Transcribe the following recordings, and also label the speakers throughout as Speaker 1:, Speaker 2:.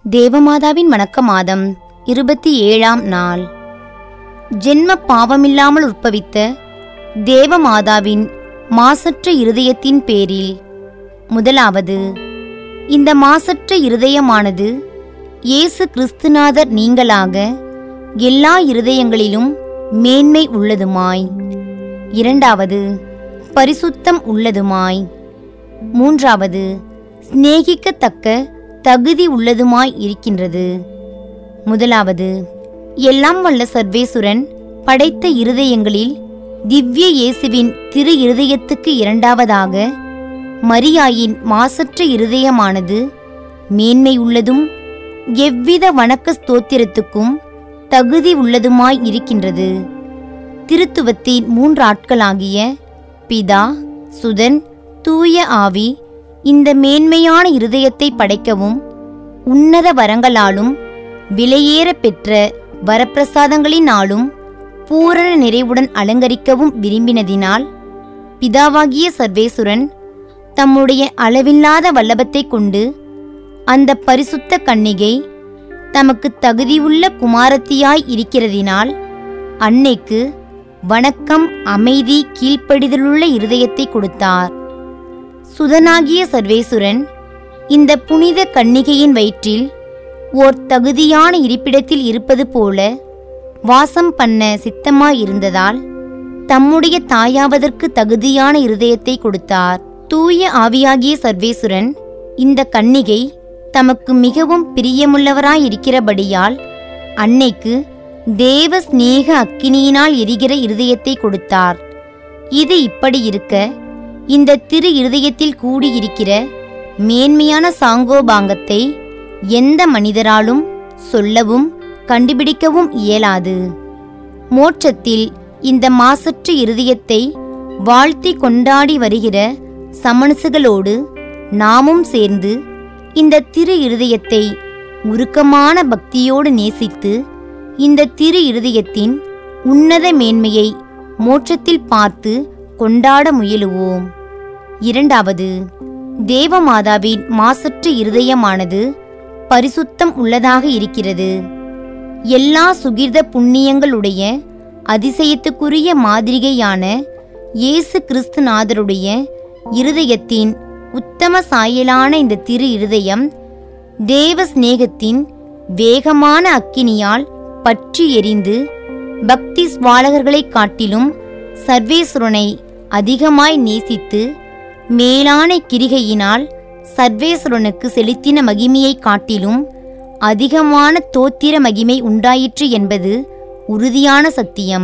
Speaker 1: தேவமாதாவின் வணக்க மாதம் இருபத்தி ஏழாம் நாள் ஜென்ம பாவமில்லாமல் உற்பவித்த தேவமாதாவின் மாசற்ற இருதயத்தின் பேரில் முதலாவது இந்த மாசற்ற இருதயமானது இயேசு கிறிஸ்துநாதர் நீங்களாக எல்லா இருதயங்களிலும் மேன்மை உள்ளதுமாய் இரண்டாவது பரிசுத்தம் உள்ளதுமாய் மூன்றாவது சிநேகிக்கத்தக்க தகுதி உள்ளதுமாய் இருக்கின்றது முதலாவது எல்லாம் வல்ல சர்வேசுரன் படைத்த இருதயங்களில் திவ்ய இயேசுவின் திரு இருதயத்துக்கு இரண்டாவதாக மரியாயின் மாசற்ற இருதயமானது மேன்மை உள்ளதும் எவ்வித வணக்க ஸ்தோத்திரத்துக்கும் தகுதி உள்ளதுமாய் இருக்கின்றது திருத்துவத்தின் மூன்று ஆட்களாகிய பிதா சுதன் தூய ஆவி இந்த மேன்மையான இருதயத்தை படைக்கவும் உன்னத வரங்களாலும் விலையேற பெற்ற வரப்பிரசாதங்களினாலும் பூரண நிறைவுடன் அலங்கரிக்கவும் விரும்பினதினால் பிதாவாகிய சர்வேசுரன் தம்முடைய அளவில்லாத வல்லபத்தை கொண்டு அந்த பரிசுத்த கன்னிகை தமக்கு தகுதியுள்ள குமாரத்தியாய் இருக்கிறதினால் அன்னைக்கு வணக்கம் அமைதி கீழ்ப்படிதலுள்ள இருதயத்தை கொடுத்தார் சுதனாகிய சர்வேசுரன் இந்த புனித கன்னிகையின் வயிற்றில் ஓர் தகுதியான இருப்பிடத்தில் இருப்பது போல வாசம் பண்ண சித்தமாயிருந்ததால் தம்முடைய தாயாவதற்கு தகுதியான இருதயத்தை கொடுத்தார் தூய ஆவியாகிய சர்வேசுரன் இந்த கன்னிகை தமக்கு மிகவும் பிரியமுள்ளவராயிருக்கிறபடியால் அன்னைக்கு தேவ சிநேக அக்கினியினால் எரிகிற இருதயத்தை கொடுத்தார் இது இப்படி இருக்க இந்த திரு இருதயத்தில் கூடியிருக்கிற மேன்மையான சாங்கோபாங்கத்தை எந்த மனிதராலும் சொல்லவும் கண்டுபிடிக்கவும் இயலாது மோட்சத்தில் இந்த மாசற்ற இருதயத்தை வாழ்த்தி கொண்டாடி வருகிற சமணசுகளோடு நாமும் சேர்ந்து இந்த திரு இருதயத்தை உருக்கமான பக்தியோடு நேசித்து இந்த திரு இருதயத்தின் உன்னத மேன்மையை மோட்சத்தில் பார்த்து கொண்டாட முயலுவோம் இரண்டாவது தேவமாதாவின் மாசற்ற இருதயமானது பரிசுத்தம் உள்ளதாக இருக்கிறது எல்லா சுகிர்த புண்ணியங்களுடைய அதிசயத்துக்குரிய மாதிரிகையான இயேசு கிறிஸ்துநாதருடைய இருதயத்தின் உத்தம சாயலான இந்த திரு இருதயம் தேவ சிநேகத்தின் வேகமான அக்கினியால் பற்றி எரிந்து பக்தி சுவாலகர்களைக் காட்டிலும் சர்வேஸ்வரனை அதிகமாய் நேசித்து மேலான கிரிகையினால் சர்வேஸ்வரனுக்கு செலுத்தின மகிமையைக் காட்டிலும் அதிகமான தோத்திர மகிமை உண்டாயிற்று என்பது உறுதியான சத்தியம்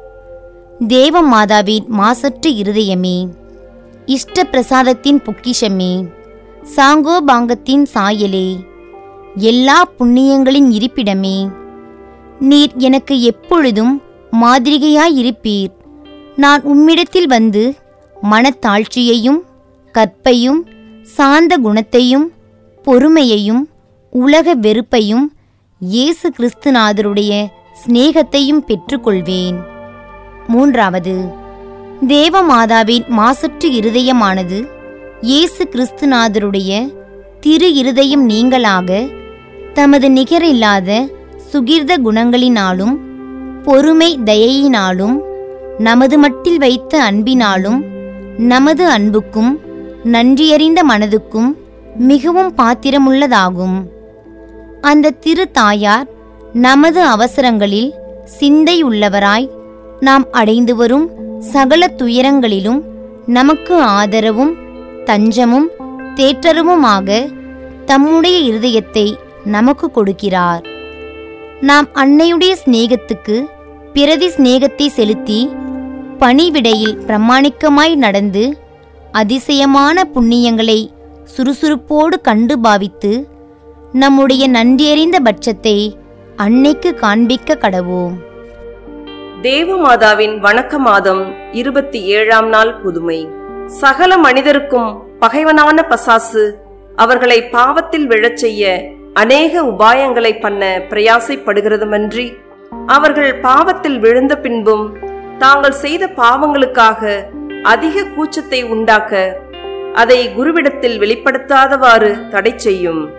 Speaker 1: தேவமாதாவின் மாசற்ற இருதயமே இஷ்ட பிரசாதத்தின் பொக்கிஷமே சாங்கோபாங்கத்தின் சாயலே எல்லா புண்ணியங்களின் இருப்பிடமே நீர் எனக்கு எப்பொழுதும் மாதிரிகையாயிருப்பீர் நான் உம்மிடத்தில் வந்து மனத்தாழ்ச்சியையும் கற்பையும் சாந்த குணத்தையும் பொறுமையையும் உலக வெறுப்பையும் இயேசு கிறிஸ்துநாதருடைய சிநேகத்தையும் பெற்றுக்கொள்வேன் மூன்றாவது தேவமாதாவின் மாசற்ற இருதயமானது இயேசு கிறிஸ்துநாதருடைய திரு இருதயம் நீங்களாக தமது நிகரில்லாத சுகிர்த குணங்களினாலும் பொறுமை தயையினாலும் நமது மட்டில் வைத்த அன்பினாலும் நமது அன்புக்கும் நன்றியறிந்த மனதுக்கும் மிகவும் பாத்திரமுள்ளதாகும் அந்த திரு தாயார் நமது அவசரங்களில் சிந்தை உள்ளவராய் நாம் அடைந்து வரும் சகல துயரங்களிலும் நமக்கு ஆதரவும் தஞ்சமும் தேற்றருவுமாக தம்முடைய இருதயத்தை நமக்கு கொடுக்கிறார் நாம் அன்னையுடைய சிநேகத்துக்கு பிரதி சிநேகத்தை செலுத்தி பணிவிடையில் பிரமாணிக்கமாய் நடந்து அதிசயமான புண்ணியங்களை சுறுசுறுப்போடு கண்டு பாவித்து நம்முடைய நன்றியறிந்த பட்சத்தை அன்னைக்கு காண்பிக்க கடவோம்
Speaker 2: தேவமாதாவின் வணக்க மாதம் இருபத்தி ஏழாம் நாள் புதுமை சகல மனிதருக்கும் பகைவனான பசாசு அவர்களை பாவத்தில் விழச் செய்ய அநேக உபாயங்களை பண்ண பிரயாசைப்படுகிறதுமன்றி அவர்கள் பாவத்தில் விழுந்த பின்பும் தாங்கள் செய்த பாவங்களுக்காக அதிக கூச்சத்தை உண்டாக்க அதை குருவிடத்தில் வெளிப்படுத்தாதவாறு தடை செய்யும்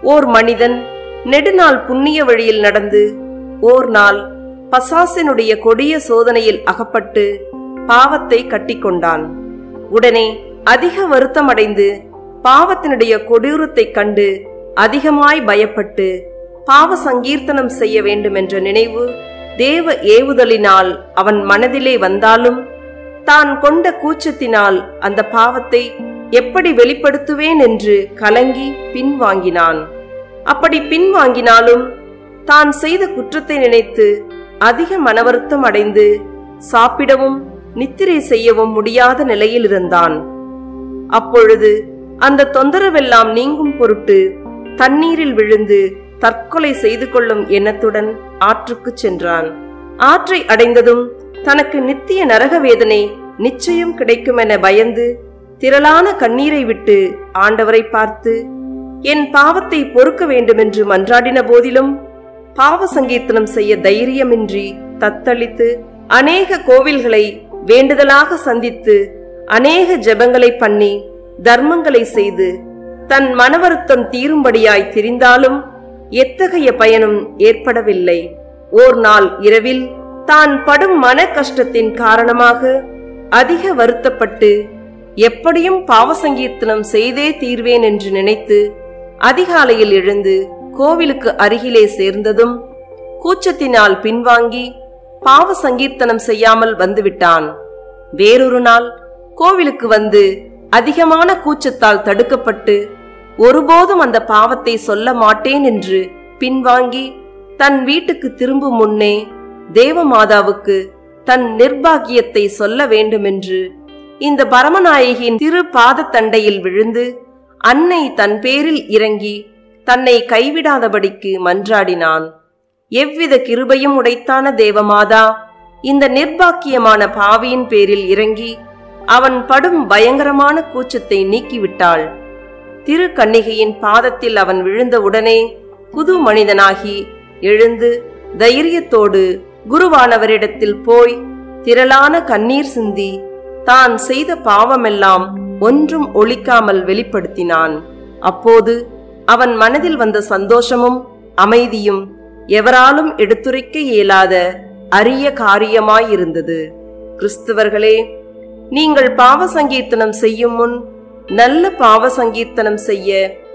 Speaker 2: ஓர் மனிதன் நெடுநாள் புண்ணிய வழியில் நடந்து ஓர் நாள் பசாசினுடைய கொடிய சோதனையில் அகப்பட்டு பாவத்தை கட்டிக்கொண்டான் உடனே அதிக வருத்தமடைந்து பாவத்தினுடைய கொடூரத்தைக் கண்டு அதிகமாய் பயப்பட்டு பாவ சங்கீர்த்தனம் செய்ய வேண்டுமென்ற நினைவு தேவ ஏவுதலினால் அவன் மனதிலே வந்தாலும் தான் கொண்ட கூச்சத்தினால் அந்த பாவத்தை எப்படி வெளிப்படுத்துவேன் என்று கலங்கி பின்வாங்கினான் அப்படி பின்வாங்கினாலும் தான் செய்த குற்றத்தை நினைத்து அதிக மனவருத்தம் அடைந்து சாப்பிடவும் நித்திரை செய்யவும் முடியாத நிலையில் இருந்தான் அப்பொழுது அந்த தொந்தரவெல்லாம் நீங்கும் பொருட்டு தண்ணீரில் விழுந்து தற்கொலை செய்து கொள்ளும் எண்ணத்துடன் ஆற்றுக்குச் சென்றான் ஆற்றை அடைந்ததும் தனக்கு நித்திய நரக வேதனை நிச்சயம் கிடைக்குமென பயந்து திரளான கண்ணீரை விட்டு ஆண்டவரை பார்த்து என் பாவத்தை பொறுக்க வேண்டுமென்று மன்றாடின போதிலும் பாவ சங்கீர்த்தனம் செய்ய தைரியமின்றி தத்தளித்து அநேக கோவில்களை வேண்டுதலாக சந்தித்து அநேக ஜெபங்களை பண்ணி தர்மங்களை செய்து தன் மனவருத்தம் தீரும்படியாய் திரிந்தாலும் எத்தகைய பயனும் ஏற்படவில்லை ஓர் நாள் இரவில் தான் படும் மன கஷ்டத்தின் காரணமாக அதிக வருத்தப்பட்டு எப்படியும் பாவ சங்கீர்த்தனம் செய்தே தீர்வேன் என்று நினைத்து அதிகாலையில் எழுந்து கோவிலுக்கு அருகிலே சேர்ந்ததும் கூச்சத்தினால் பின்வாங்கி பாவ சங்கீர்த்தனம் செய்யாமல் வந்துவிட்டான் வேறொரு நாள் கோவிலுக்கு வந்து அதிகமான கூச்சத்தால் தடுக்கப்பட்டு ஒருபோதும் அந்த பாவத்தை சொல்ல மாட்டேன் என்று பின்வாங்கி தன் வீட்டுக்கு திரும்பும் முன்னே தேவமாதாவுக்கு தன் நிர்பாகியத்தை சொல்ல வேண்டுமென்று இந்த பரமநாயகியின் திரு பாதத்தண்டையில் விழுந்து அன்னை தன் பேரில் இறங்கி தன்னை கைவிடாதபடிக்கு மன்றாடினான் எவ்வித கிருபையும் உடைத்தான தேவமாதா இந்த நிர்பாக்கியமான பாவியின் பேரில் இறங்கி அவன் படும் பயங்கரமான கூச்சத்தை நீக்கிவிட்டாள் திரு கன்னிகையின் பாதத்தில் அவன் விழுந்தவுடனே புது மனிதனாகி எழுந்து தைரியத்தோடு குருவானவரிடத்தில் போய் திரளான கண்ணீர் சிந்தி தான் செய்த பாவமெல்லாம் ஒன்றும் ஒழிக்காமல் வெளிப்படுத்தினான் அப்போது அவன் மனதில் வந்த சந்தோஷமும் அமைதியும் எவராலும் எடுத்துரைக்க இயலாத அரிய காரியமாயிருந்தது கிறிஸ்துவர்களே நீங்கள் பாவ சங்கீர்த்தனம் செய்யும் முன் நல்ல பாவ சங்கீர்த்தனம் செய்ய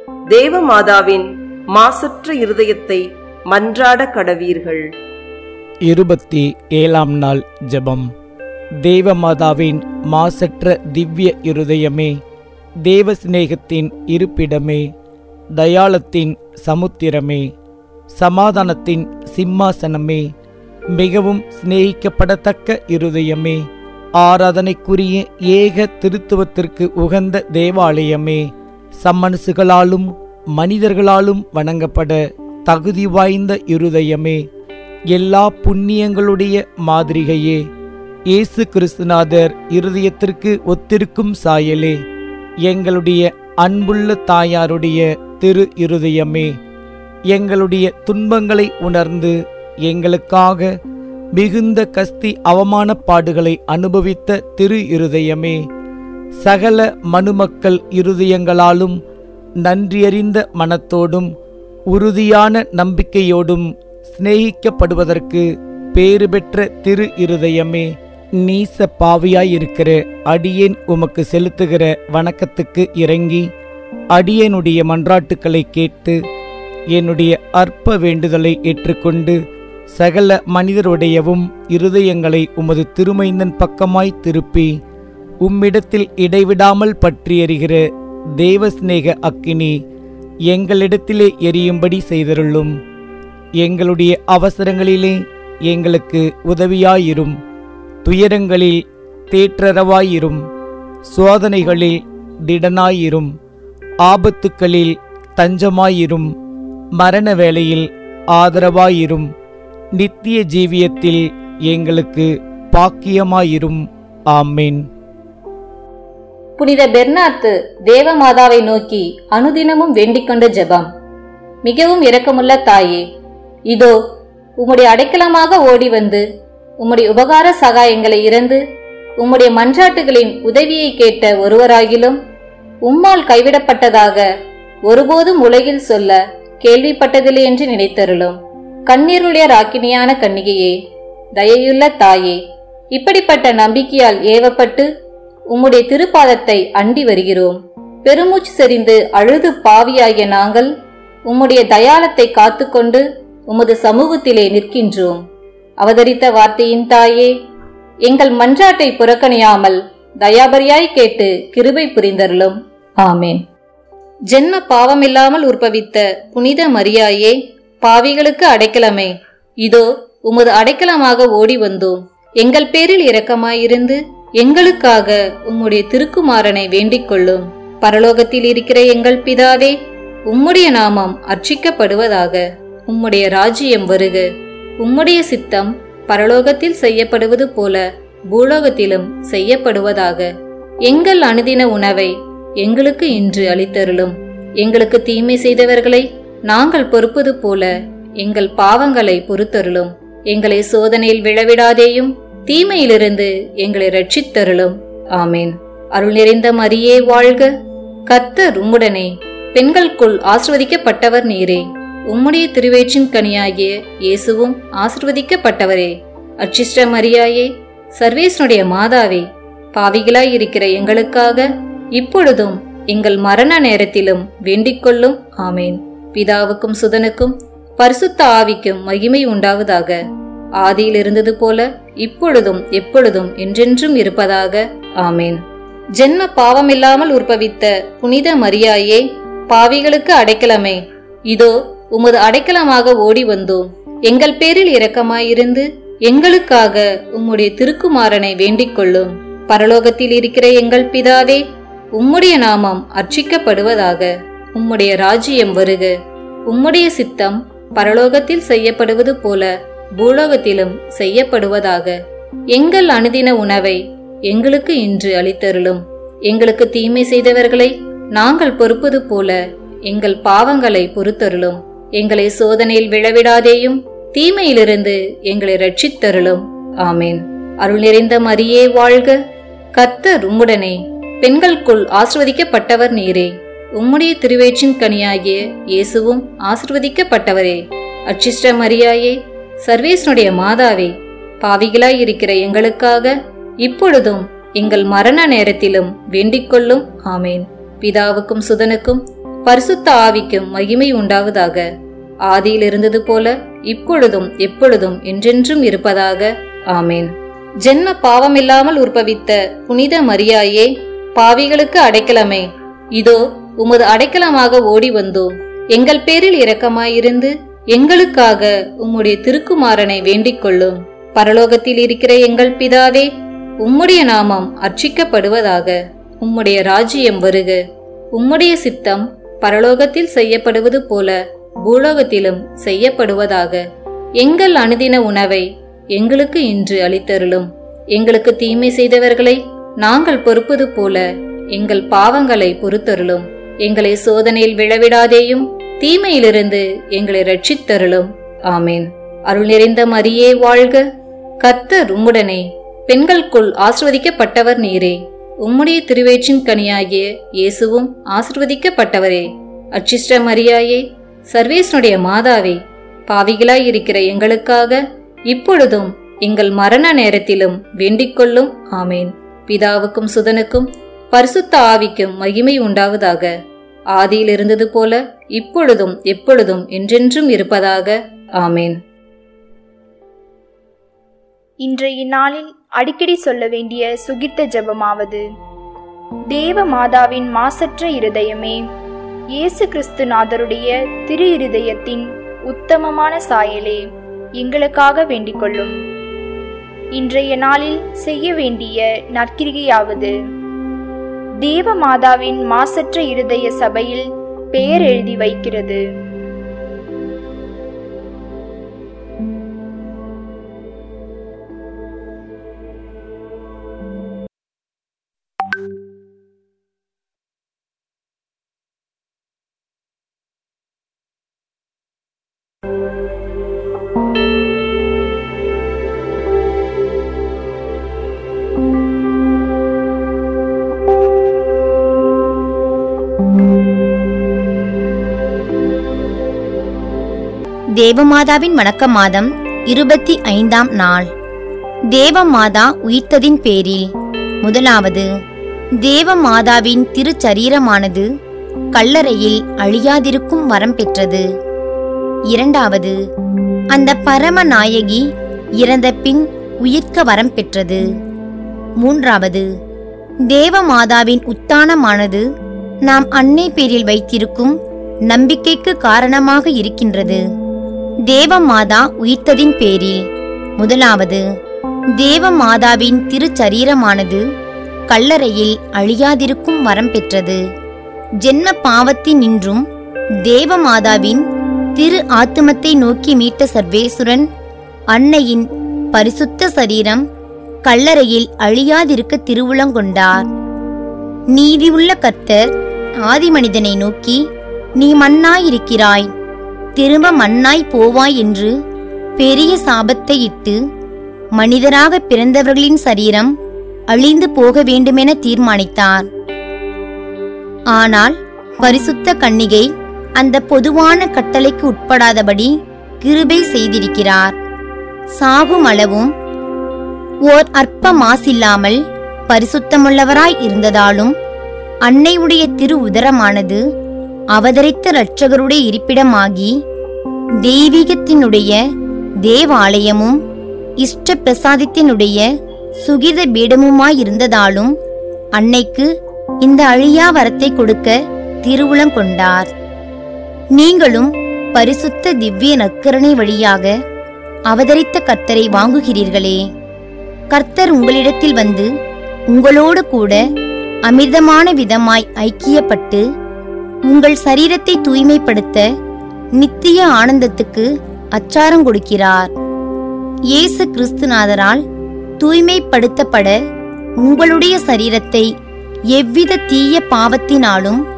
Speaker 2: தேவமாதாவின் மாசற்ற இருதயத்தை மன்றாட கடவீர்கள்
Speaker 3: இருபத்தி ஏழாம் நாள் ஜெபம் தேவமாதாவின் மாசற்ற திவ்ய இருதயமே தேவ சிநேகத்தின் இருப்பிடமே தயாளத்தின் சமுத்திரமே சமாதானத்தின் சிம்மாசனமே மிகவும் சிநேகிக்கப்படத்தக்க இருதயமே ஆராதனைக்குரிய ஏக திருத்துவத்திற்கு உகந்த தேவாலயமே சம்மனசுகளாலும் மனிதர்களாலும் வணங்கப்பட தகுதி வாய்ந்த இருதயமே எல்லா புண்ணியங்களுடைய மாதிரிகையே இயேசு கிறிஸ்துநாதர் இருதயத்திற்கு ஒத்திருக்கும் சாயலே எங்களுடைய அன்புள்ள தாயாருடைய திரு இருதயமே எங்களுடைய துன்பங்களை உணர்ந்து எங்களுக்காக மிகுந்த கஸ்தி அவமான பாடுகளை அனுபவித்த திரு இருதயமே சகல மனுமக்கள் இருதயங்களாலும் நன்றியறிந்த மனத்தோடும் உறுதியான நம்பிக்கையோடும் சிநேகிக்கப்படுவதற்கு பேறு பெற்ற திரு இருதயமே நீச பாவியாயிருக்கிற அடியேன் உமக்கு செலுத்துகிற வணக்கத்துக்கு இறங்கி அடியேனுடைய மன்றாட்டுக்களை கேட்டு என்னுடைய அற்ப வேண்டுதலை ஏற்றுக்கொண்டு சகல மனிதருடையவும் இருதயங்களை உமது திருமைந்தன் பக்கமாய் திருப்பி உம்மிடத்தில் இடைவிடாமல் பற்றியறிகிற தேவஸ்நேக அக்கினி எங்களிடத்திலே எரியும்படி செய்தருளும் எங்களுடைய அவசரங்களிலே எங்களுக்கு உதவியாயிரும் துயரங்களில் தேற்றரவாயிரும் சோதனைகளில் திடனாயிரும் ஆபத்துக்களில் தஞ்சமாயிரும் மரண வேளையில் ஆதரவாயிரும் நித்திய ஜீவியத்தில் எங்களுக்கு பாக்கியமாயிரும் ஆமேன்
Speaker 4: புனித பெர்னாத்து தேவமாதாவை நோக்கி அனுதினமும் வேண்டிக் கொண்ட ஜெபம் மிகவும் இரக்கமுள்ள தாயே இதோ உம்முடைய அடைக்கலமாக ஓடி வந்து உம்முடைய உபகார சகாயங்களை இறந்து உம்முடைய மன்றாட்டுகளின் உதவியை கேட்ட ஒருவராகிலும் உம்மால் கைவிடப்பட்டதாக ஒருபோதும் உலகில் சொல்ல கேள்விப்பட்டதில்லை என்று நினைத்தருளும் கண்ணீருடைய ராக்கினியான கன்னிகையே தயையுள்ள தாயே இப்படிப்பட்ட நம்பிக்கையால் ஏவப்பட்டு உம்முடைய திருப்பாதத்தை அண்டி வருகிறோம் பெருமூச்சு செறிந்து அழுது பாவியாகிய நாங்கள் உம்முடைய தயாளத்தை காத்துக்கொண்டு உமது சமூகத்திலே நிற்கின்றோம் அவதரித்த வார்த்தையின் தாயே எங்கள் மன்றாட்டை புறக்கணியாமல் தயாபரியாய் கேட்டு கிருபை புரிந்தருளும் ஆமேன் ஜென்ம பாவமில்லாமல் உற்பவித்த புனித மரியாயே பாவிகளுக்கு அடைக்கலமே இதோ உமது அடைக்கலமாக ஓடி வந்தோம் எங்கள் பேரில் இரக்கமாயிருந்து எங்களுக்காக உம்முடைய திருக்குமாரனை வேண்டிக் கொள்ளும் பரலோகத்தில் இருக்கிற எங்கள் பிதாவே உம்முடைய நாமம் அர்ச்சிக்கப்படுவதாக உம்முடைய ராஜ்யம் வருக உம்முடைய சித்தம் பரலோகத்தில் செய்யப்படுவது போல பூலோகத்திலும் செய்யப்படுவதாக எங்கள் அனுதின உணவை எங்களுக்கு இன்று அளித்தருளும் எங்களுக்கு தீமை செய்தவர்களை நாங்கள் பொறுப்பது போல எங்கள் பாவங்களை பொறுத்தருளும் எங்களை சோதனையில் விழவிடாதேயும் தீமையிலிருந்து எங்களை ரட்சித்தருளும் ஆமேன் அருள் நிறைந்த மரியே வாழ்க கர்த்தர் உம்முடனே பெண்களுக்குள் ஆசிர்வதிக்கப்பட்டவர் நீரே உம்முடைய திருவேற்றின் கனியாகிய இயேசுவும் ஆசிர்வதிக்கப்பட்டவரே அச்சிஷ்ட மரியாயே சர்வேசனுடைய மாதாவே பாவிகளாய் இருக்கிற எங்களுக்காக இப்பொழுதும் எங்கள் மரண நேரத்திலும் வேண்டிக் கொள்ளும் ஆமேன் பிதாவுக்கும் சுதனுக்கும் பரிசுத்த ஆவிக்கும் மகிமை உண்டாவதாக ஆதியில் இருந்தது போல இப்பொழுதும் எப்பொழுதும் என்றென்றும் இருப்பதாக ஆமேன் ஜென்ம பாவமில்லாமல் உற்பவித்த புனித மரியாயே பாவிகளுக்கு அடைக்கலமே இதோ உமது அடைக்கலமாக ஓடி வந்தோம் எங்கள் பேரில் இரக்கமாயிருந்து எங்களுக்காக உம்முடைய திருக்குமாரனை வேண்டிக் கொள்ளும் பரலோகத்தில் இருக்கிற எங்கள் பிதாவே உம்முடைய நாமம் அர்ச்சிக்கப்படுவதாக உம்முடைய ராஜ்யம் வருக உம்முடைய சித்தம் பரலோகத்தில் செய்யப்படுவது போல பூலோகத்திலும் செய்யப்படுவதாக எங்கள் அனுதின உணவை எங்களுக்கு இன்று அளித்தருளும் எங்களுக்கு தீமை செய்தவர்களை நாங்கள் பொறுப்பது போல எங்கள் பாவங்களை பொறுத்தருளும் எங்களை சோதனையில் விழவிடாதேயும் தீமையிலிருந்து எங்களை ரட்சித்தருளும் ஆமேன் அருள் நிறைந்த மரியே வாழ்க கர்த்தர் உம்முடனே பெண்களுக்குள் ஆசிர்வதிக்கப்பட்டவர் நீரே உம்முடைய திருவேற்றின் கனியாகிய இயேசுவும் ஆசிர்வதிக்கப்பட்டவரே அச்சிஷ்ட மரியாயே சர்வேசனுடைய மாதாவே பாவிகளாய் இருக்கிற எங்களுக்காக இப்பொழுதும் எங்கள் மரண நேரத்திலும் வேண்டிக் கொள்ளும் ஆமேன் பிதாவுக்கும் சுதனுக்கும் பரிசுத்த ஆவிக்கும் மகிமை உண்டாவதாக ஆதியில் இருந்தது போல இப்பொழுதும் எப்பொழுதும் என்றென்றும் இருப்பதாக ஆமேன் ஜென்ம பாவமில்லாமல் உற்பவித்த புனித மரியாயே பாவிகளுக்கு அடைக்கலமே இதோ உமது அடைக்கலமாக ஓடி வந்தோம் எங்கள் பேரில் இரக்கமாயிருந்து எங்களுக்காக உம்முடைய திருக்குமாரனை வேண்டிக் கொள்ளும் பரலோகத்தில் இருக்கிற எங்கள் பிதாவே உம்முடைய நாமம் அர்ச்சிக்கப்படுவதாக உம்முடைய ராஜ்யம் வருக உம்முடைய சித்தம் பரலோகத்தில் செய்யப்படுவது போல பூலோகத்திலும் செய்யப்படுவதாக எங்கள் அனுதின உணவை எங்களுக்கு இன்று அளித்தருளும் எங்களுக்கு தீமை செய்தவர்களை நாங்கள் பொறுப்பது போல எங்கள் பாவங்களை பொறுத்தருளும் எங்களை சோதனையில் விழவிடாதேயும் தீமையிலிருந்து எங்களை ரட்சித்தருளும் ஆமேன் அருள் நிறைந்த மரியே வாழ்க கர்த்தர் உம்முடனே பெண்களுக்குள் ஆசிர்வதிக்கப்பட்டவர் நீரே உம்முடைய திருவேற்றின் கனியாகிய இயேசுவும் ஆசிர்வதிக்கப்பட்டவரே அச்சிஷ்ட மரியாயே சர்வேசனுடைய மாதாவே பாவிகளாய் இருக்கிற எங்களுக்காக இப்பொழுதும் எங்கள் மரண நேரத்திலும் வேண்டிக் கொள்ளும் ஆமேன் பிதாவுக்கும் சுதனுக்கும் பரிசுத்த ஆவிக்கும் மகிமை உண்டாவதாக ஆதியில் இருந்தது போல இப்பொழுதும் எப்பொழுதும் என்றென்றும் இருப்பதாக ஆமேன்
Speaker 5: இன்றைய நாளில் அடிக்கடி சொல்ல வேண்டிய சுகிர்த்த ஜெபமாவது தேவ மாதாவின் மாசற்ற இருதயமே இயேசு கிறிஸ்து நாதருடைய திரு இருதயத்தின் உத்தமமான சாயலே எங்களுக்காக வேண்டிக் கொள்ளும் இன்றைய நாளில் செய்ய வேண்டிய நற்கிரிகையாவது தேவ மாதாவின் மாசற்ற இருதய சபையில் பெயர் எழுதி வைக்கிறது
Speaker 1: தேவமாதாவின் வணக்க மாதம் இருபத்தி ஐந்தாம் நாள் தேவமாதா உயிர்த்ததின் பேரில் முதலாவது தேவமாதாவின் திருச்சரீரமானது கல்லறையில் அழியாதிருக்கும் வரம் பெற்றது இரண்டாவது அந்த பரம நாயகி இறந்த பின் உயிர்க்க வரம் பெற்றது மூன்றாவது தேவமாதாவின் உத்தானமானது நாம் அன்னை பேரில் வைத்திருக்கும் நம்பிக்கைக்கு காரணமாக இருக்கின்றது தேவமாதா உயிர்த்ததின் பேரில் முதலாவது தேவமாதாவின் திருச்சரீரமானது கல்லறையில் அழியாதிருக்கும் வரம் பெற்றது ஜென்ம பாவத்தினின்றும் தேவமாதாவின் திரு ஆத்துமத்தை நோக்கி மீட்ட சர்வேசுரன் அன்னையின் பரிசுத்த சரீரம் கல்லறையில் அழியாதிருக்க திருவுளங்கொண்டார் நீதியுள்ள கர்த்தர் ஆதிமனிதனை நோக்கி நீ மண்ணாயிருக்கிறாய் திரும்ப மண்ணாய் போவாய் என்று பெரிய சாபத்தை இட்டு மனிதராக பிறந்தவர்களின் சரீரம் அழிந்து போக வேண்டுமென தீர்மானித்தார் ஆனால் பரிசுத்த கன்னிகை அந்த பொதுவான கட்டளைக்கு உட்படாதபடி கிருபை செய்திருக்கிறார் சாகும் அளவும் ஓர் அற்ப மாசில்லாமல் பரிசுத்தமுள்ளவராய் இருந்ததாலும் அன்னையுடைய திரு உதரமானது அவதரித்த இரட்சகருடைய இருப்பிடமாகி தெய்வீகத்தினுடைய தேவாலயமும் இஷ்ட பிரசாதத்தினுடைய சுகித பீடமுமாயிருந்ததாலும் அன்னைக்கு இந்த அழியா வரத்தை கொடுக்க திருவுளம் கொண்டார் நீங்களும் பரிசுத்த திவ்ய நற்கருணை வழியாக அவதரித்த கர்த்தரை வாங்குகிறீர்களே கர்த்தர் உங்களிடத்தில் வந்து உங்களோடு கூட அமிர்தமான விதமாய் ஐக்கியப்பட்டு உங்கள் சரீரத்தை தூய்மைப்படுத்த நித்திய ஆனந்தத்துக்கு அச்சாரம் கொடுக்கிறார் இயேசு கிறிஸ்துநாதரால் தூய்மைப்படுத்தப்பட உங்களுடைய சரீரத்தை எவ்வித தீய பாவத்தினாலும்